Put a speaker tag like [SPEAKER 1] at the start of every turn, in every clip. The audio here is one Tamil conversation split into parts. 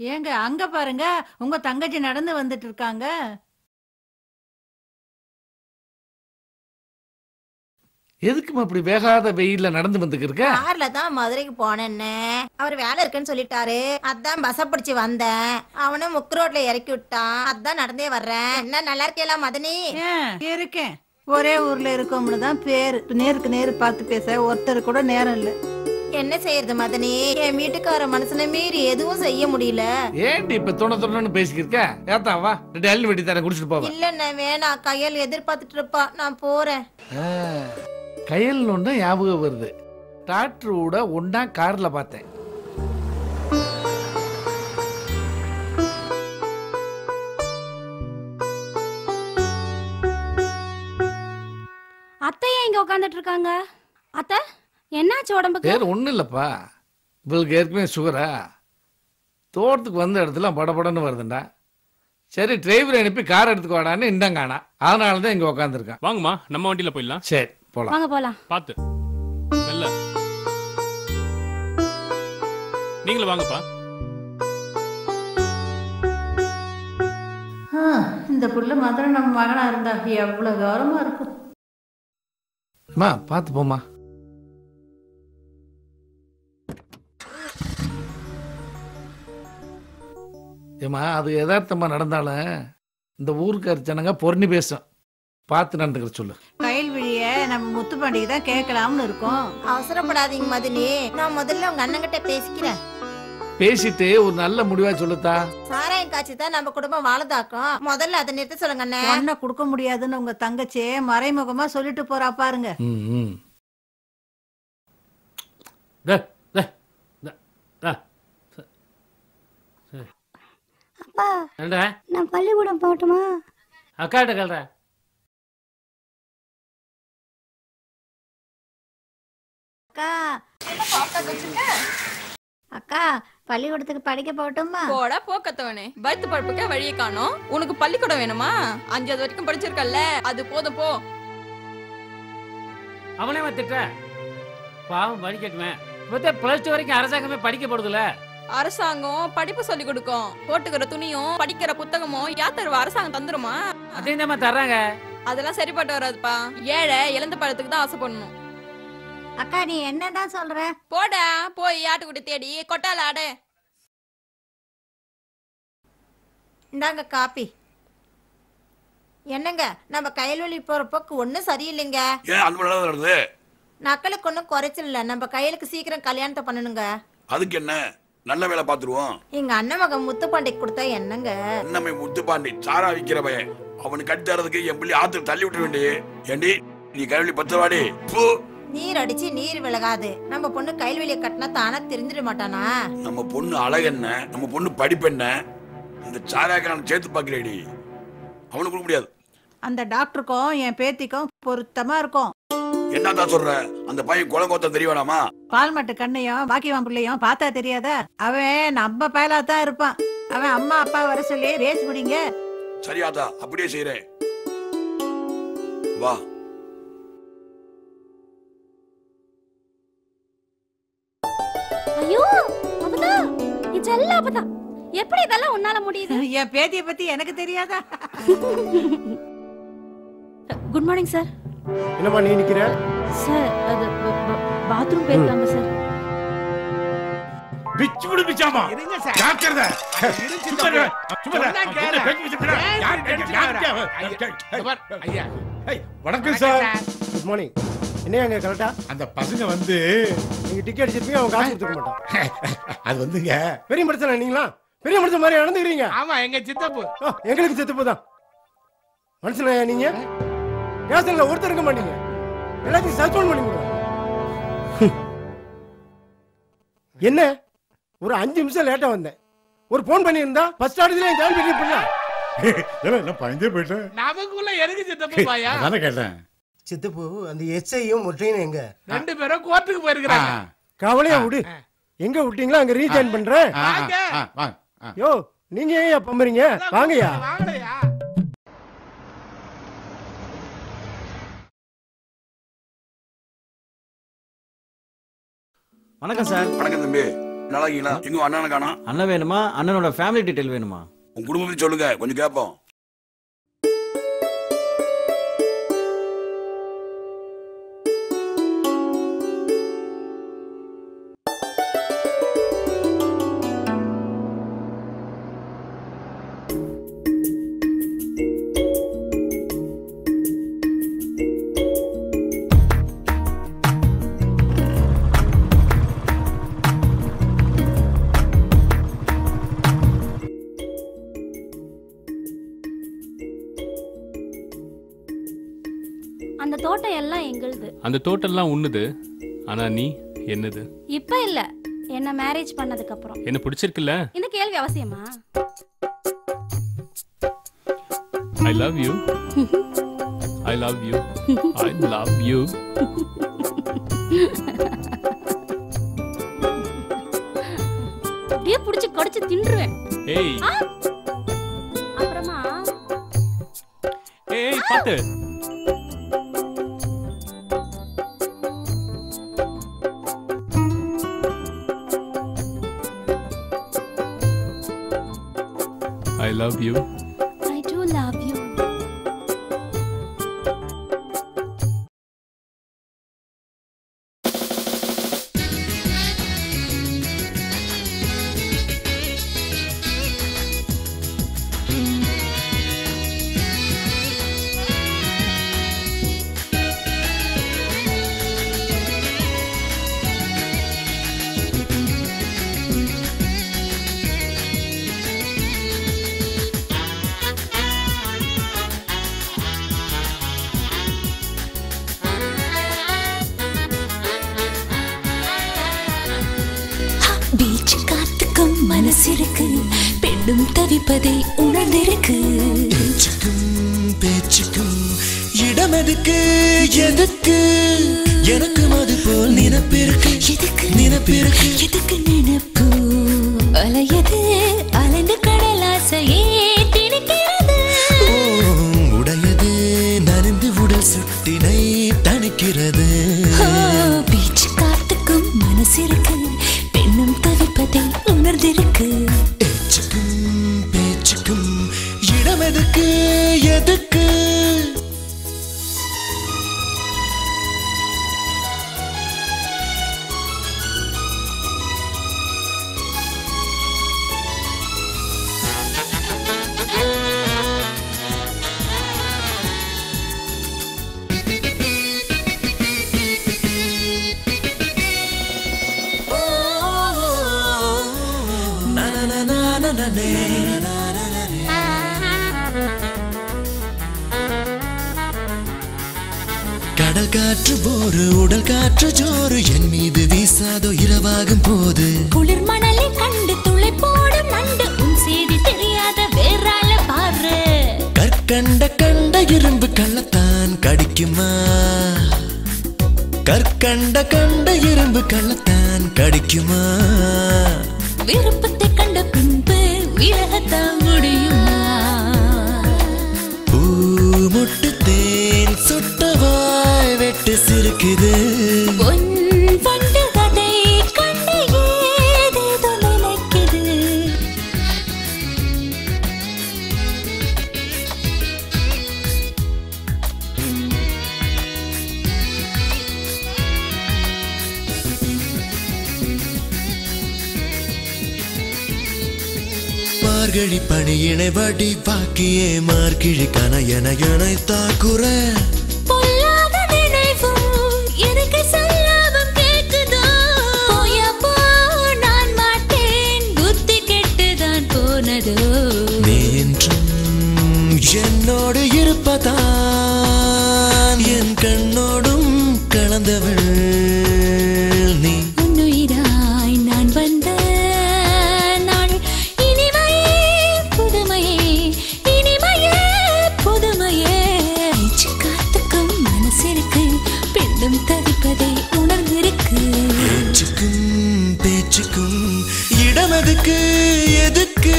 [SPEAKER 1] ஏங்க அங்க பாருங்க உங்க தங்கச்சி நடந்து வந்துட்டு இருக்காங்க
[SPEAKER 2] எதுக்குமா இப்படி வேகாத வெயில்ல நடந்து வந்துக்கு இருக்க
[SPEAKER 3] கார்ல தான் மதுரைக்கு போனேன்னு அவர் வேலை இருக்குன்னு சொல்லிட்டாரு அதான் பஸ்ஸ பிடிச்சு வந்தேன் அவனும் முக்கு ரோட்ல இறக்கி விட்டான் அதான் நடந்தே வர்றேன் என்ன நல்லா இருக்கேல மதனி
[SPEAKER 1] ஏன் இருக்கேன் ஒரே ஊர்ல இருக்கோம்னு தான் பேரு நேருக்கு நேரு பார்த்து பேச ஒருத்தர் கூட நேரம் இல்ல
[SPEAKER 3] என்ன செய்யறது மதனி என் வீட்டுக்கார மனசுல மீறி எதுவும் செய்ய முடியல
[SPEAKER 2] ஏன்டி இப்ப துணை துணைன்னு பேசிக்கிட்டு இருக்க ஏத்தா வா ரெண்டு அள்ளி வெட்டி தரேன் குடிச்சிட்டு போவ
[SPEAKER 3] இல்லண்ணே வேணாம் கையல் எதிர்பார்த்துட்டு இருப்பா நான் போறேன்
[SPEAKER 2] கையல் ஒன்று ஞாபகம் வருது டாக்டரோட ஒன்னா கார்ல பார்த்தேன்
[SPEAKER 4] அத்தை ஏன் இங்க உட்காந்துட்டு இருக்காங்க அத்தை என்னாச்சு உடம்புக்கு
[SPEAKER 2] வேற ஒண்ணும் இல்லப்பா இவளுக்கு ஏற்கனவே சுகரா தோட்டத்துக்கு வந்த இடத்துல படபடன்னு வருதுண்டா சரி டிரைவர் அனுப்பி கார் எடுத்துக்கு வாடான்னு இந்தங்கானா அதனால தான் இங்க உட்காந்துருக்கான்
[SPEAKER 5] வாங்கம்மா நம்ம வண்டியில போயிடலாம்
[SPEAKER 2] சரி போலாம்
[SPEAKER 4] வாங்க போலாம்
[SPEAKER 5] பார்த்து மெல்ல நீங்களும் வாங்கப்பா
[SPEAKER 1] ஆ, இந்த புள்ள மதுரை நம்ம மகனா இருந்தா எவ்வளவு கௌரவமா இருக்கும்
[SPEAKER 2] அம்மா பார்த்து போம்மா ஏம்மா அது யதார்த்தமா நடந்தாலும் இந்த ஊருக்கார ஜனங்க பொருணி பேசும் பார்த்து நடந்துக்கிற சொல்லு
[SPEAKER 1] கயல்விழிய நம்ம முத்துப்பாண்டிக்கு தான் கேட்கலாம்னு இருக்கோம்
[SPEAKER 3] அவசரப்படாதீங்க மதினி நான் முதல்ல உங்க அண்ணன்கிட்ட பேசிக்கிறேன்
[SPEAKER 2] பேசிட்டு ஒரு நல்ல முடிவா சொல்லுத்தா
[SPEAKER 3] சாராயம் காய்ச்சி தான் நம்ம குடும்பம் வாழதாக்கும் முதல்ல அதை நிறுத்த சொல்லுங்க அண்ணே
[SPEAKER 1] பொண்ணை கொடுக்க முடியாதுன்னு உங்க தங்கச்சி மறைமுகமா சொல்லிட்டு போறா பாருங்க
[SPEAKER 2] ம் ம்
[SPEAKER 4] அப்பா
[SPEAKER 2] ஏண்டா
[SPEAKER 4] நான் பள்ளிக்கூடம் போகட்டுமா
[SPEAKER 2] அக்காட்ட கல்ற
[SPEAKER 3] அக்கா அக்கா பள்ளிக்கூடத்துக்கு படிக்க போகட்டுமா
[SPEAKER 6] போடா போக்கத்தவனே வயிற்று பழப்புக்க வழியை காணோம் உனக்கு பள்ளிக்கூடம் வேணுமா அஞ்சாவது வரைக்கும் படிச்சிருக்கல்ல அது போதும் போ
[SPEAKER 7] அவனே திட்ட பாவம் படிக்கட்டுமே இப்போ பிளஸ் டூ வரைக்கும் அரசாங்கமே படிக்க போடுதுல
[SPEAKER 6] அரசாங்கம் படிப்பு சொல்லி கொடுக்கும் போட்டுக்கிற துணியும் படிக்கிற புத்தகமும் யார் தருவா அரசாங்கம் தந்துருமா
[SPEAKER 7] அதையும் தான் தர்றாங்க
[SPEAKER 6] அதெல்லாம் சரிப்பட்டு வராதுப்பா ஏழை இழந்த பழத்துக்கு தான் ஆசைப்படணும்
[SPEAKER 3] அக்கா நீ என்னதான் சொல்ற
[SPEAKER 6] போடா போய் ஆட்டுக்குட்டி தேடி கொட்டால ஆடு
[SPEAKER 3] இந்தாங்க காப்பி என்னங்க நம்ம கையல்வழி போற போக்கு ஒன்றும் சரியில்லைங்க
[SPEAKER 8] ஏன் அந்த மாதிரி நடந்தது
[SPEAKER 3] நக்கலுக்கு ஒன்றும் குறைச்சல் இல்லை நம்ம கையலுக்கு சீக்கிரம் கல்யாணத்தை பண்ணணுங்க
[SPEAKER 8] அதுக்கு என்ன நல்ல வேலை பார்த்துருவோம்
[SPEAKER 3] எங்க அண்ணன் மகன் முத்துப்பாண்டிக்கு கொடுத்தா என்னங்க
[SPEAKER 8] நம்ம முத்துப்பாண்டி சாரா விக்கிற பையன் அவனுக்கு கட்டி தரதுக்கு என் பிள்ளை ஆத்து தள்ளி விட்டு வேண்டி ஏண்டி நீ கல்வி பத்திரவாடி பூ
[SPEAKER 3] நீர் அடிச்சு நீர் விலகாது நம்ம பொண்ணு கைல்வெளியை கட்டினா தானா தெரிஞ்சிட மாட்டானா
[SPEAKER 8] நம்ம பொண்ணு அழகென்ன நம்ம பொண்ணு படிப்பென்ன இந்த சாராக்கான சேர்த்து பார்க்கிறேடி அவனுக்கு கொடுக்க முடியாது
[SPEAKER 1] அந்த டாக்டருக்கும் என் பேத்திக்கும் பொருத்தமா இருக்கும்
[SPEAKER 8] என்னதான் சொல்ற அந்த பையன் குளங்கோத்த தெரிய வேணாமா
[SPEAKER 1] பால்மட்டு கண்ணையும் பாக்கியவான் பிள்ளையும் பார்த்தா தெரியாதா அவன் நம்ம பயலா தான் இருப்பான் அவன் அம்மா அப்பா வர சொல்லி ரேஸ் பிடிங்க
[SPEAKER 8] சரியாதா அப்படியே செய்யறேன் வா
[SPEAKER 4] ஐயோ அப்பதா நீ செல்ல அப்பதா எப்படி இதெல்லாம் உன்னால முடியுது
[SPEAKER 1] என் பேத்திய பத்தி எனக்கு தெரியாதா
[SPEAKER 4] குட் மார்னிங் சார்
[SPEAKER 9] என்னம்மா நீ நிக்கிற
[SPEAKER 4] சார் அது பாத்ரூம் போயிருக்காங்க சார்
[SPEAKER 9] பிச்சு விடு பிச்சாமா
[SPEAKER 10] இருங்க சார்
[SPEAKER 9] ஜாக்கிரதை
[SPEAKER 10] இரு
[SPEAKER 9] சும்மா இரு. சும்மா இரு.
[SPEAKER 10] சொன்னா கேளு.
[SPEAKER 9] என்ன பேச்சு பேசுற?
[SPEAKER 10] ஏன்
[SPEAKER 9] யார்
[SPEAKER 10] இப்படி
[SPEAKER 9] யார் யார்
[SPEAKER 10] பேசுற?
[SPEAKER 9] யார்
[SPEAKER 10] இங்க பார், ஐயா
[SPEAKER 9] ஏய், வணக்கம் சார் குட் மார்னிங் என்ன அங்க கரெக்டா
[SPEAKER 10] அந்த பசங்க வந்து
[SPEAKER 9] நீங்க டிக்கெட் அடிச்சிருப்பீங்க அவங்க காசு கொடுத்துக்க மாட்டோம்
[SPEAKER 10] அது வந்துங்க
[SPEAKER 9] பெரிய மனுஷனா நீங்களா பெரிய மனுஷன் மாதிரி நடந்துக்கிறீங்க
[SPEAKER 10] ஆமா எங்க சித்தப்பு
[SPEAKER 9] ஆ, எங்களுக்கு செத்து போதான் மனுஷனா நீங்க பேசல ஒருத்தர் இருக்க மாட்டீங்க எல்லாத்தையும் சஸ்பெண்ட் பண்ணி விடுங்க என்ன ஒரு அஞ்சு நிமிஷம் லேட்டா வந்தேன் ஒரு போன் பண்ணியிருந்தா ஃபர்ஸ்ட் ஆடுதுல என் ஜாயின் பண்ணி பண்ணலாம்
[SPEAKER 10] நான் பயந்தே போயிட்டேன்
[SPEAKER 11] நமக்குள்ள எதுக்கு சித்தப்பு பாயா
[SPEAKER 10] அதானே கேட்டேன்
[SPEAKER 9] சித்தப்பு அந்த எஸ்ஐயும் முற்றையும் எங்க
[SPEAKER 11] ரெண்டு பேரும் கோர்ட்டுக்கு போயிருக்கிறாங்க
[SPEAKER 9] கவலையா விடு எங்க விட்டீங்களோ அங்க ரீஜாயின் பண்றேன்
[SPEAKER 11] வாங்க.
[SPEAKER 9] யோ நீங்க ஏன் பம்புறீங்க வாங்கய்யா
[SPEAKER 11] வாங்கலையா
[SPEAKER 8] வணக்கம் சார் வணக்கம் தம்பி நல்லா இருக்கீங்களா எங்க அண்ணனை காணோம்
[SPEAKER 12] அண்ணன் வேணுமா அண்ணனோட ஃபேமிலி டீடைல் வேணுமா
[SPEAKER 8] உங்க குடும்பத்தை சொல்லுங்க கொஞ்சம் கேட்போம்
[SPEAKER 4] அந்த தோட்டம் எல்லாம் எங்களுது
[SPEAKER 5] அந்த தோட்டம்லாம் உண்ணுது ஆனா நீ என்னது
[SPEAKER 4] இப்ப இல்ல என்ன மேரேஜ் பண்ணதுக்கு அப்புறம்
[SPEAKER 5] என்ன பிடிச்சிருக்குல்ல
[SPEAKER 4] இந்த கேள்வி அவசியமா
[SPEAKER 5] I love you I love you I love you
[SPEAKER 4] அப்படியே புடிச்சு கடிச்சு தின்றுவேன்
[SPEAKER 5] ஏய்
[SPEAKER 4] ஆ! அப்புறமா
[SPEAKER 5] ஏய் பாத்து I love you
[SPEAKER 4] I too love you
[SPEAKER 13] beach காத்துக்கும் மனசிருக்கு பெண்ணும் தவிப்பதை உணர்ந்திருக்கு
[SPEAKER 14] பேச்சுக்கும் இடம் எதுக்கு எதுக்கு எனக்கும் அது போல் நினைப்பிருக்கு
[SPEAKER 13] எதுக்கு
[SPEAKER 14] நினைப்பிருக்கு
[SPEAKER 13] எதுக்கு நினைப்பு அலையது அலைந்து கடலாசையே திணிக்கிறது
[SPEAKER 14] ஓ, உடையது நனைந்து உடல் சுட்டினை தணிக்கிறது
[SPEAKER 13] ஓ, பீச் காத்துக்கும் மனசிருக்கு பெண்ணும் தவிப்பதை உணர்ந்திருக்கு
[SPEAKER 14] பேச்சுக்கும் பேச்சுக்கும் இடம் எதுக்கு எதுக்கு na na na na na na na கடல் காற்று போரு உடல் காற்று ஜோறு என் மீது வீசாதோ இரவாகும் போது
[SPEAKER 13] குளிர் மணலை கண்டு துளை போடும் நண்டு உன் செய்தி தெரியாத வேறால பாரு
[SPEAKER 14] கற்கண்ட கண்ட இரும்பு கள்ளத்தான் கடிக்குமா கற்கண்ட கண்ட இரும்பு கள்ளத்தான் கடிக்குமா
[SPEAKER 13] விருப்பத்தை கண்ட பின்பு விலகத்தான் முடியுமா
[SPEAKER 14] பூ முட்டு தேன் சுட்டவாய் வெட்டு சிரிக்குது
[SPEAKER 13] பொன் வண்டு கதை கண்டு ஏதேதோ நினைக்குது
[SPEAKER 14] மார்கழி பணியினை வடி பாக்கியே மார்கிழி கனையன எனை தாக்குற
[SPEAKER 13] பொல்லாத நினைவும் எனக்கு சொல்லாமல் கேக்குதோ போயா போ நான் மாட்டேன் புத்தி கெட்டுதான் போனதோ
[SPEAKER 14] நீ என்றும் என்னோடு இருப்பதான் என் கண்ணோடும் கலந்தவள் நீ
[SPEAKER 13] உன்னுயிராய் நான் வந்த நாள் இனிமையே புதுமையே இனிமையே புதுமையே பேச்சு காத்துக்கும் மனசிருக்கு பெண்ணும் தவிப்பதை உணர்ந்திருக்கு
[SPEAKER 14] பேச்சுக்கும் பேச்சுக்கும் இடம் எதுக்கு எதுக்கு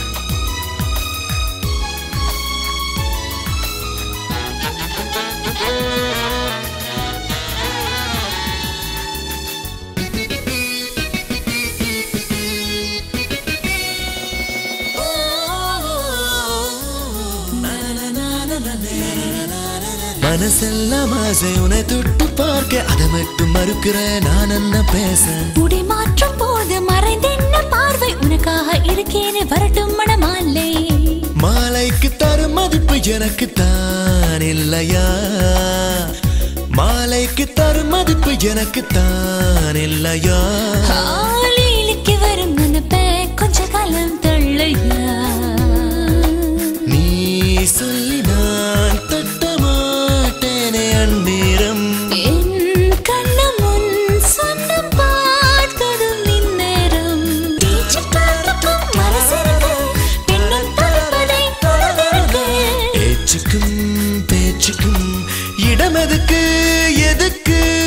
[SPEAKER 13] ஆ
[SPEAKER 14] மனசெல்லாம் ஆசை உன்னை தொட்டு பார்க்க அதை மட்டும் மறுக்கிற நான் என்ன பேச
[SPEAKER 13] உடை மாற்றும் போது மறைந்தென்ன பார்வை உனக்காக இருக்கேன்னு வரட்டும் மணமாலை
[SPEAKER 14] மாலைக்கு தரும் மதிப்பு எனக்கு தான் இல்லையா மாலைக்கு தரும் மதிப்பு எனக்கு தான் இல்லையா
[SPEAKER 13] ஆளிலுக்கு வரும் நினைப்ப கொஞ்ச காலம் தள்ளையா
[SPEAKER 14] நீ சொல்லி நான் தட்ட மாட்டேனே அந்நேரம்
[SPEAKER 13] என் கண்ணு முன் சொந்தம் பார்த்ததும் இந்நேரம் பேச்சு பார்க்கும் மனசிற்கு பெண்ணும் தடுப்பதை தொடர்ந்திருக்கு
[SPEAKER 14] ஏச்சுக்கும் பேச்சுக்கும் இடம் எதுக்கு எதுக்கு